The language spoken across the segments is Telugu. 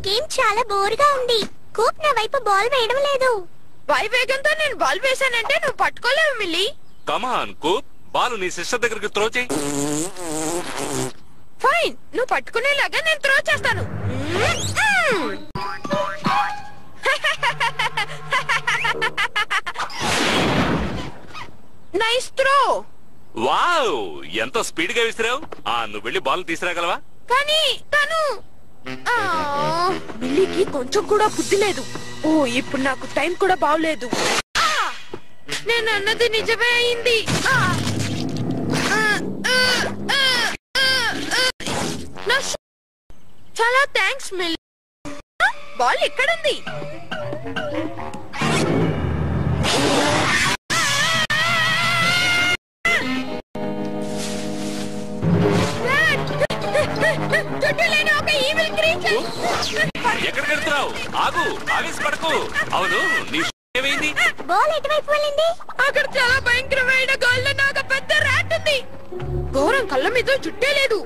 గేమ్ చాలా బోరుగా ఉంది కూప్ నా వైపు బాల్ వేయడం లేదు వాయు వేగంతో నేను బాల్ వేశానంటే నువ్వు పట్టుకోలేవు మిల్లి కమాన్ కూప్ బాలు నీ సిస్టర్ దగ్గరికి త్రో చేయి ఫైన్ నువ్వు పట్టుకునేలాగా నేను త్రో చేస్తాను నైస్ త్రో వావ్ ఎంత స్పీడ్ గా విసిరావు ఆ నువ్వు వెళ్ళి బాల్ తీసుకురాగలవా కానీ తను ఆ, బిల్లీకి కొంచెం కూడా బుద్ధి లేదు ఓ ఇప్పుడు నాకు టైం కూడా బాగలేదు ఆ! నేను అన్నది నిజమే అయింది ఆ! ఆ, ఆ, ఆ, ఆ, ఆ. నా షూ- చాలా థ్యాంక్స్ మిల్ బాల్ ఎక్కడుంది చుట్టూ లేని ఒక ఈవిల్ క్రీచర్ ఎక్కడికి వెళ్తున్నావు ఆగు ఆవేశపడకు అవును నీ ఏమైంది బాల్ ఎటువైపు వెళ్ళింది అక్కడ చాలా భయంకరమైన గోళ్ళ నాకు పెద్ద ర్యాట్ ఉంది ఘోరం కళ్ళ మీద చుట్టే లేదు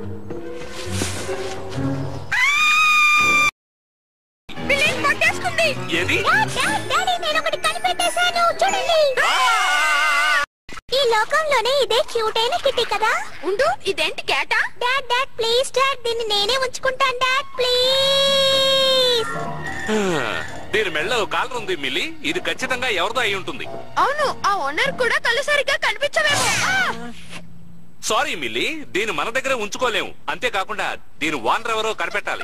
బిల్లిని పట్టేస్తుంది ఏది డాడ్, డాడ్, డాడీ నేను ఒకటి కనిపెట్టేశాను చూడండి ఈ లోకంలోనే ఇదే క్యూట్ అయిన కిట్టి కదా ఉండు ఇదేంటి కేటా డాడ్ డాడ్ ప్లీజ్ డాడ్ దీన్ని నేనే ఉంచుకుంటాను డాడ్ ప్లీజ్ దీని మెళ్ళో కాలర్ ఉంది మిల్లి ఇది ఖచ్చితంగా ఎవరిదో అయి ఉంటుంది అవును ఆ ఓనర్ కూడా కళ్ళు సరిగ్గా కనిపించవేమో ఆ! సారీ మిల్లి దీని మన దగ్గర ఉంచుకోలేము అంతేకాకుండా దీని వానర్ ఎవరో కనిపెట్టాలి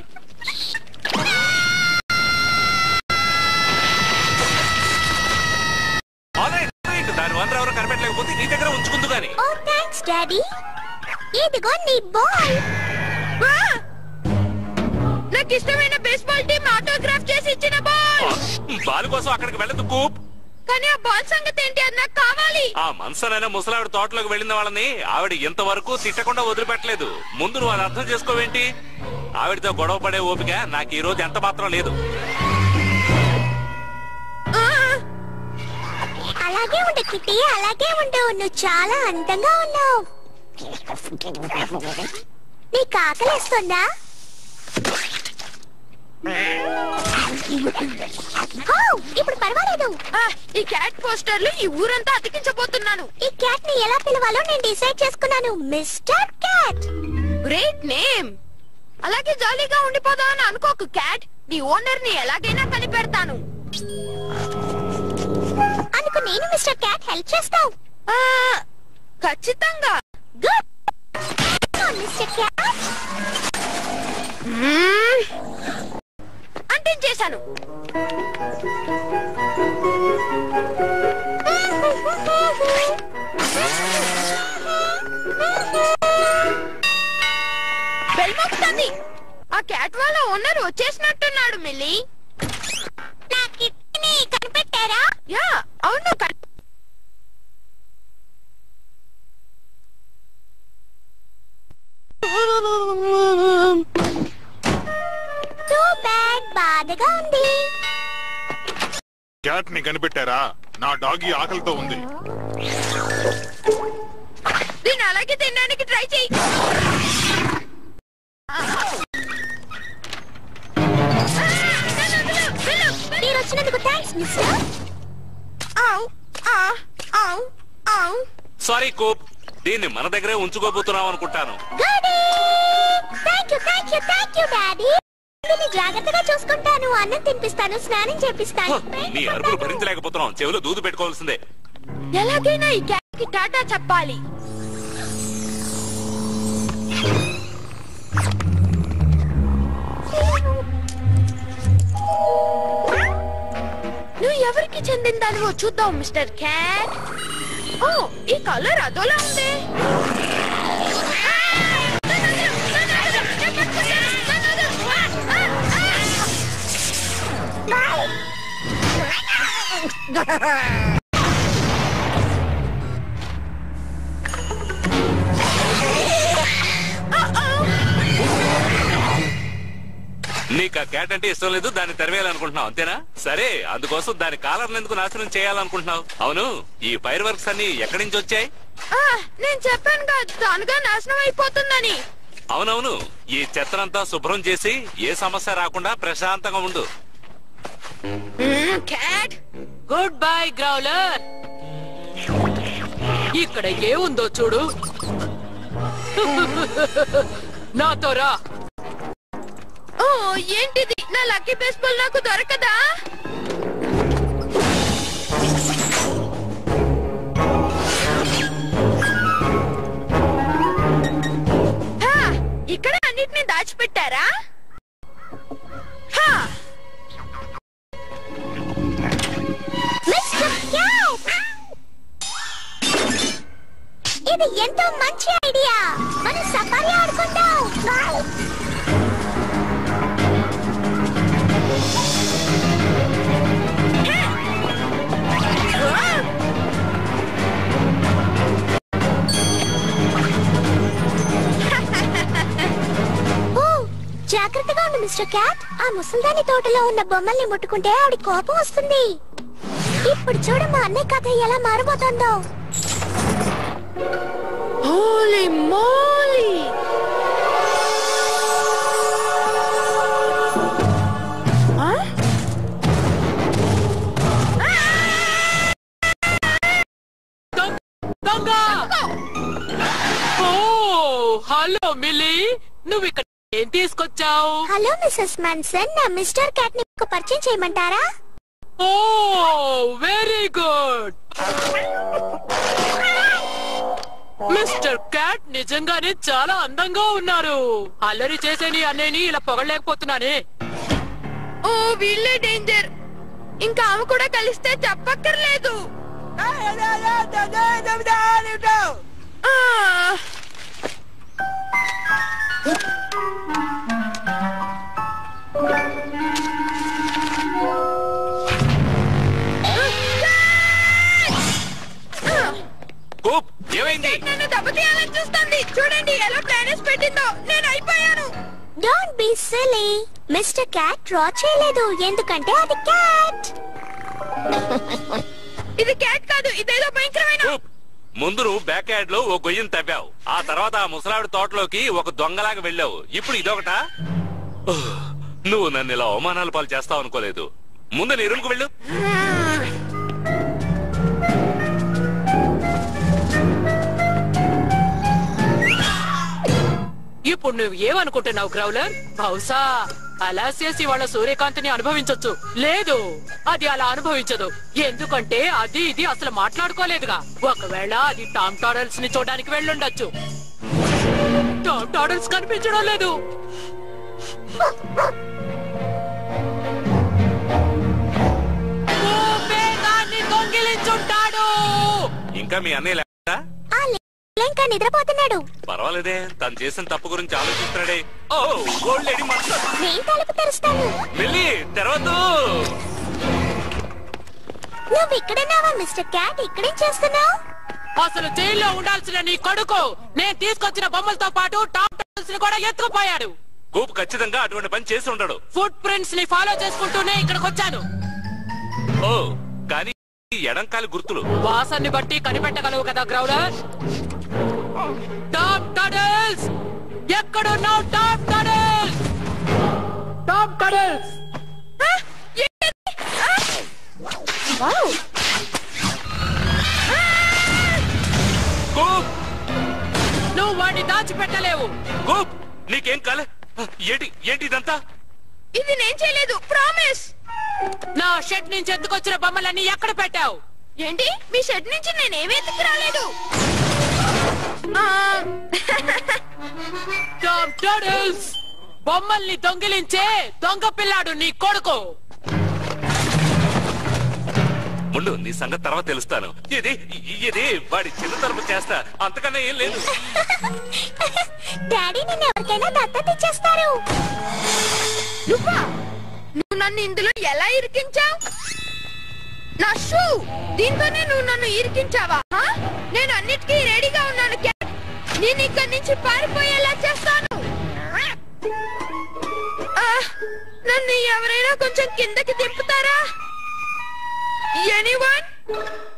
Alright, alright. దాని వానర్ ఎవరో కనిపెట్టలేకపోతే నీ దగ్గర ఉంచుకుందు గాని ఓ థ్యాంక్స్ డాడీ ఇదిగో నీ బాల్ ఆ! నాకు ఇష్టమైన బేస్బాల్ టీం ఆటోగ్రాఫ్ చేసి ఇచ్చిన బాల్ బాలు కోసం అక్కడికి వెళ్ళదు కూప్ కానీ ఆ బాల్ సంగతి ఏంటి అది నాకు కావాలి ఆ మనసనైన ముసలావిడ తోటలోకి వెళ్ళిన వాళ్ళని ఆవిడ ఇంతవరకు తిట్టకుండా వదిలిపెట్టలేదు ముందు నువ్వు అది అర్థం చేసుకోవేంటి ఆవిడతో గొడవ పడే ఓపిక నాకు ఈ రోజు ఎంత మాత్రం లేదు ఆ! అలాగే ఉండు కిట్టి అలాగే ఉండు నువ్వు చాలా అందంగా ఉన్నావు నీకు ఆకలిస్తుందా హో, ఇప్పుడు పర్వాలేదు ఆ, ఈ క్యాట్ పోస్టర్లు ఈ ఊరంతా అతికించబోతున్నాను ఈ క్యాట్ ని ఎలా పిలవాలో నేను డిసైడ్ చేసుకున్నాను మిస్టర్ క్యాట్ గ్రేట్ నేమ్ అలాగే జాలీగా ఉండిపోదాం అని అనుకోకు క్యాట్ నీ ఓనర్ ని ఎలాగైనా కనిపెడతాను అందుకు నేను మిస్టర్ క్యాట్ హెల్ప్ చేస్తావు ఆ, ఖచ్చితంగా గుడ్ మిస్టర్ క్యాట్ మ్మ్. అంటించేశాను బెల్ మోగుతోంది. ఆ క్యాట్ వాళ్ళ ఓనర్ వచ్చేసినట్టున్నాడు మిల్లి నా కిట్టిని కనిపెట్టారా యా అవును కన్- టూ బ్యాడ్ బాధగా ఉంది క్యాట్ ని కనిపెట్టారా నా డాగి ఆకలితో ఉంది దీన్ని అలాగే తినడానికి ట్రై చేయి మీరు వచ్చినందుకు థ్యాంక్స్ మిస్టర్ ఆవ్, ఆ, ఆవ్, ఆవ్. సారీ కూప్ దీన్ని మన దగ్గరే ఉంచుకోబోతున్నాం అనుకుంటాను good thank you thank you thank you daddy దీన్ని జాగ్రత్తగా చూసుకుంటాను అన్నం తినిపిస్తాను స్నానం చేపిస్తాను నీ అరుపులు భరించలేకపోతున్నాం చెవిలో దూదు పెట్టుకోవాల్సిందే ఎలాగైనా ఈ క్యాట్ కి టాటా చెప్పాలి నువ్వు ఎవరికి చెందిందానివో చూద్దాం మిస్టర్ క్యాట్ ఓ ఈ కలర్ అదోలా ఉంది నీకు ఆ క్యాట్ అంటే ఇష్టం లేదు దాన్ని తెరవేయాలనుకుంటున్నావు అంతేనా సరే అందుకోసం దాని కాలర్ని ఎందుకు నాశనం చేయాలనుకుంటున్నావు అవును ఈ ఫైర్ వర్క్స్ అన్ని ఎక్కడి నుంచి వచ్చాయి ఆ, నేను చెప్పాను కదా తానుగా నాశనం అయిపోతుందని అవునవును ఈ చెత్తనంతా శుభ్రం చేసి ఏ సమస్య రాకుండా ప్రశాంతంగా ఉండు క్యాట్ గుడ్ బై గ్రౌలర్ ఇక్కడ ఏముందో చూడు నాతో రా ఓ ఏంటిది నా లక్కీ బేస్బాల్ నాకు దొరకదా హా, ఇక్కడ అన్నిటిని దాచిపెట్టారా హా, మిస్టర్ క్యాట్ ఇది ఎంతో మంచి ఐడియా మనం సఫారీ ఆడుకుందాం ఓ, జాగ్రత్తగా ఉండు మిస్టర్ క్యాట్ ఆ ముసల్దాని తోటలో ఉన్న బొమ్మల్ని ముట్టుకుంటే ఆవిడ కోపం వస్తుంది ఇప్పుడు చూడు మా అన్నయ్య కథ ఎలా మారబోతోందో హోలీ మోలీ ఆ? దొంగ ఓ హలో మిల్లీ నువ్వు ఇక్కడ ఏం తీసుకొచ్చావు హలో మిస్సెస్ మన్సన్ నా మిస్టర్ క్యాట్ ని మీకు పరిచయం చేయమంటారా oh very good mister cat నిజంగానే చాలా అందంగా ఉన్నారు అల్లరి చేసే నీ అన్నయ్యని ఇలా పొగలేకపోతున్నానే ఓ వీళ్ళే డేంజర్ ఇంకా ఆమె కూడా కలిస్తే చెప్పక్కర్లేదు ఆ. కూప్ ఏమైంది నన్ను దెబ్బతీయాలని చూస్తుంది చూడండి ఎలా ప్లానెస్ పెట్టిందో నేను అయిపోయాను don't be silly mister cat draw చేయలేదు ఎందుకంటే అది క్యాట్ ఇది క్యాట్ కాదు ఇదేదో భయంకరమైన కూప్ ముందు నువ్వు బ్యాక్ యార్డ్ లో ఓ గొయ్యిని తవ్వావు ఆ తర్వాత ఆ ముసలావిడ తోటలోకి ఒక దొంగలాగా వెళ్ళావు ఇప్పుడు ఇదొకటా ఓహ్, నువ్వు నన్ను ఇలా అవమానాలు పాలు చేస్తావు అనుకోలేదు ముందు నీ రూమ్కి వెళ్ళు ఇప్పుడు నువ్వు ఏమనుకుంటున్నావు గ్రౌలర్ బహుశా అలా చేసి వాళ్ళ సూర్యకాంతిని అనుభవించొచ్చు లేదు అది అలా అనుభవించదు ఎందుకంటే అది ఇది అసలు మాట్లాడుకోలేదుగా ఒకవేళ అది టామ్ టాడల్స్ ని చూడడానికి వెళ్ళుండొచ్చు టామ్ టాడల్స్ కనిపించడం లేదు ఊపే దాన్ని దొంగిలించుంటాడు ఇంకా మీ అన్నయ్య లేడా ఆ లే- ఇంకా నిద్రపోతున్నాడు పర్వాలేదే తను చేసిన తప్పు గురించి ఆలోచిస్తున్నాడే ఓ ఓల్డ్ లేడీ మాస్టర్ నేను తలుపు తెరుస్తాను వెళ్ళి తెరవద్దు నువ్వు ఇక్కడున్నావా మిస్టర్ క్యాట్ ఇక్కడేం చేస్తున్నావు అసలు జైల్లో ఉండాల్సిన నీ కొడుకు నేను తీసుకొచ్చిన బొమ్మలతో పాటు టాప్ టాల్స్ ని కూడా ఎత్తుకుపోయాడు కూప్ ఖచ్చితంగా అటువంటి పని చేసి ఉండడు ఫుట్ ప్రింట్స్ ని ఫాలో చేసుకుంటూనే ఇక్కడికి వచ్చాను ఓ కానీ ఈ ఎడంకాలి గుర్తులు వాసన్ని బట్టి కనిపెట్టగలవు కదా గ్రౌలర్ టాప్ టడల్స్ ఎక్కడున్నావు టాప్ టడల్స్ టాప్ టడల్స్ కూప్ నువ్వు వాడిని దాచిపెట్టలేవు కూప్ నీకేం కాలే ఏంటి ఏంటి ఇదంతా ఇది నేను చేయలేదు ప్రామిస్ నా షెడ్ నుంచి ఎత్తుకొచ్చిన బొమ్మలన్నీ ఎక్కడ పెట్టావు ఏంటి మీ షెడ్ నుంచి నేనేమీ ఎత్తుకు రాలేదు ఆ, టాప్ టడల్స్ బొమ్మల్ని దొంగిలించే దొంగ పిల్లాడు నీ కొడుకు ముందు నీ సంగతి తర్వాత తెలుస్తాను ఇది ఇది వాడి చిన్న తరపు చేస్తా అంతకన్నా ఏం లేదు డాడీ నిన్ను ఎవరికైనా దత్తత ఇచ్చేస్తారు నువ్వా నువ్వు నన్ను ఇందులో ఎలా ఇరికించావు నా షూ దీంతోనే నువ్వు నన్ను ఇరికించావా ఆ? నేను అన్నిటికీ రెడీగా ఉన్నాను క్యాట్ నేను ఇక్కడి నుంచి పారిపోయేలా చేస్తాను ఆ, నన్ను ఎవరైనా కొంచెం కిందకి దింపుతారా ఎనీవన్